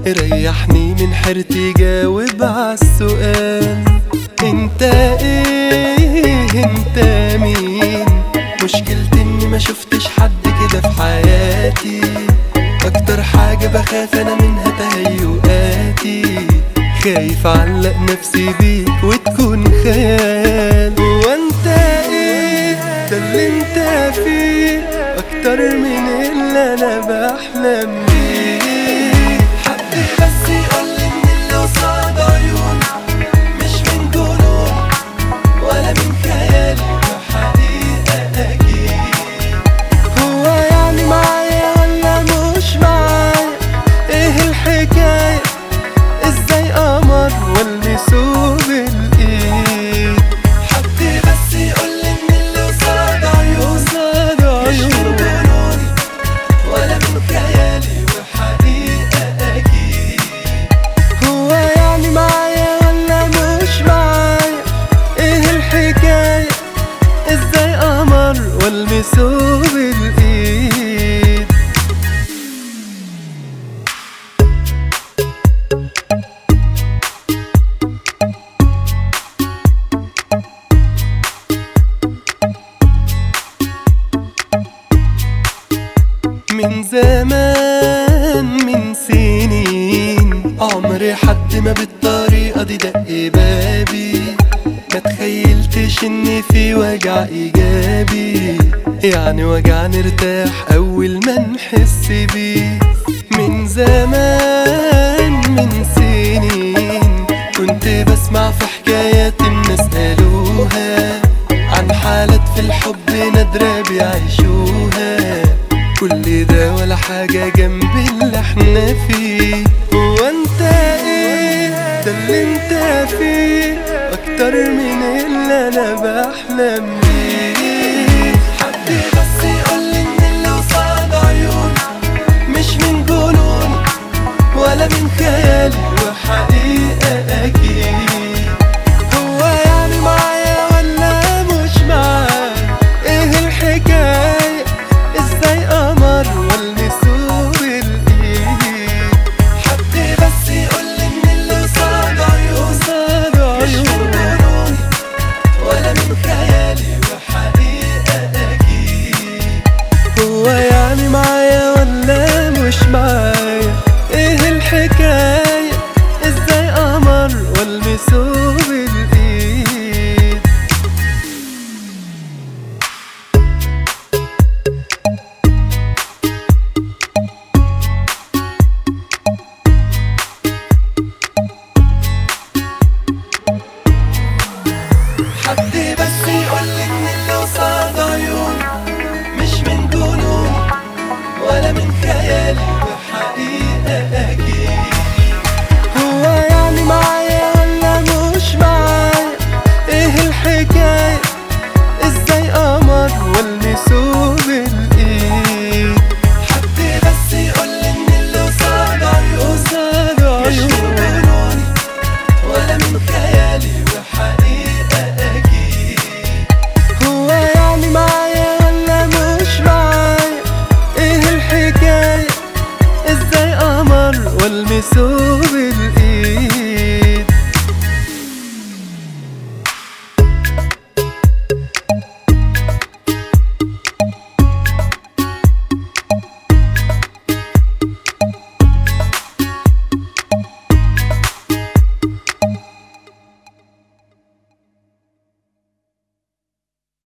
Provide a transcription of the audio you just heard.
ريحني من حيرتي جاوب عالسؤال انت ايه انت مين مشكلتي اني ما شفتش حد كده في حياتي اكتر حاجة بخاف انا منها تهيؤاتي خايف اعلق نفسي بيك وتكون خيال وانت ايه ده اللي انت فيه اكتر من اللي انا بحلم بيه حد بس يقولي ان اللي قصاد عيوني مش من جنون ولا من خيالي وحقيقة أكيد هو يعني معايا ولا مش معايا ايه الحكاية ازاي قمر والمسه بالايد حد بس يقولي ان اللي قصاد عيوني قصاد مش من جنوني ولا من خيالي وحقيقة أكيد هو يعني معايا ولا مش معايا ايه الحكاية ازاي قمر والمسه بالايد من زمان من سنين عمري حد ما بالطريقة دي دق بابي ما تخيلتش ان في وجع ايجابي يعني وجع نرتاح اول ما نحس بيه من زمان من سنين كنت بسمع في حكايات الناس قالوها عن حالات في الحب نادرة بيعيشوها كل ده ولا حاجة جنب اللي احنا فيه هو انت ايه ده اللي انت فيه اكتر من اللي انا بحلم